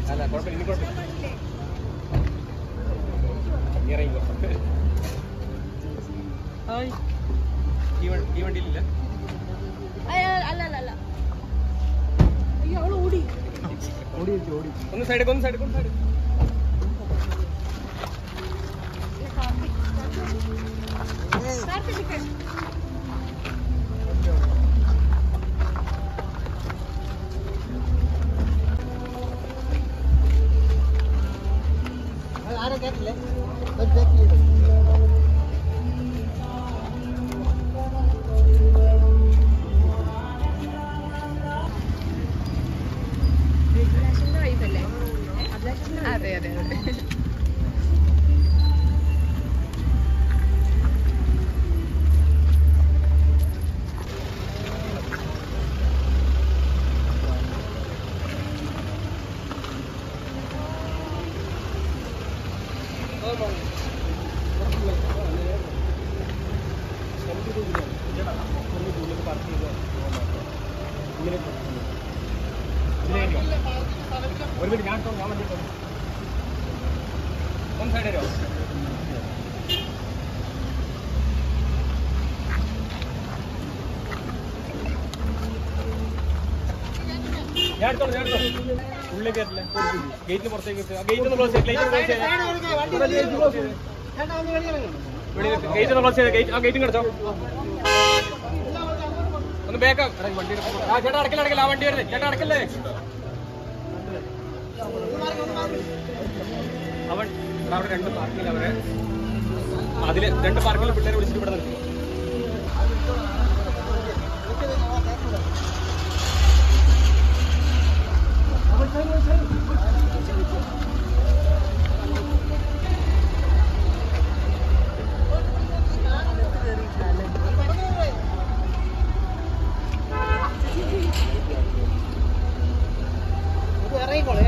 അല്ല കുഴപ്പമില്ല ഇനി കുഴപ്പമില്ല ഇനി ഇറങ്ങിക്കോ ഹായ് ഈ വണ്ടി ഈ വണ്ടിയിലില്ല അല്ല അല്ല അല്ല അയ്യോ അവള് ഓടി ഓടി വെച്ചു ഓടി ഒന്ന് സൈഡ് ഒന്ന് സൈഡ് ഒന്ന് സൈഡ് കാർത്തിക് ആരാ കേട്ടില്ലേ ഒരു back ചെയ്തു. അഭിലാഷിന്റെ വൈഫല്ലേ അഭിലാഷിന്റെ അതെ അതെ അതെ ഒരു മിനിറ്റ് ഞാൻ ഇട്ടോ, ഞാൻ വണ്ടി ഇട്ടോ. ഒന്ന് സൈഡ് തരുമോ ഞാൻ എടുത്തോളൂ ഞാൻ എടുത്തോളൂ ഉള്ളിൽ കയറ്റില്ല ഗേറ്റിന് പുറത്തേക്ക് ഗേറ്റ് ഒന്ന് ക്ലോസ് ചെയ്ത് ഗേറ്റ് ക്ലോസ് ചെയ്ത് ഗേറ്റ് ഒന്ന് ക്ലോസ് ചെയ്ത് ഗേറ്റ് ആ ഗേറ്റും കിടച്ചോ ഒന്ന് ബാക്ക് വണ്ടി എടുക്ക്. ആ ചേട്ടാ അടക്കല അടക്കല ആ വണ്ടി വരുന്നത് ചേട്ടാ അടക്കല്ലേ അവൻ അവിടെ രണ്ട് പാർക്കിൽ അവരെ അതില് രണ്ട് പാർക്കിൽ പിള്ളേരെ വിളിച്ചിട്ട് ഇവിടെ നിർത്തി ഇത് ഇറങ്ങിക്കോളെ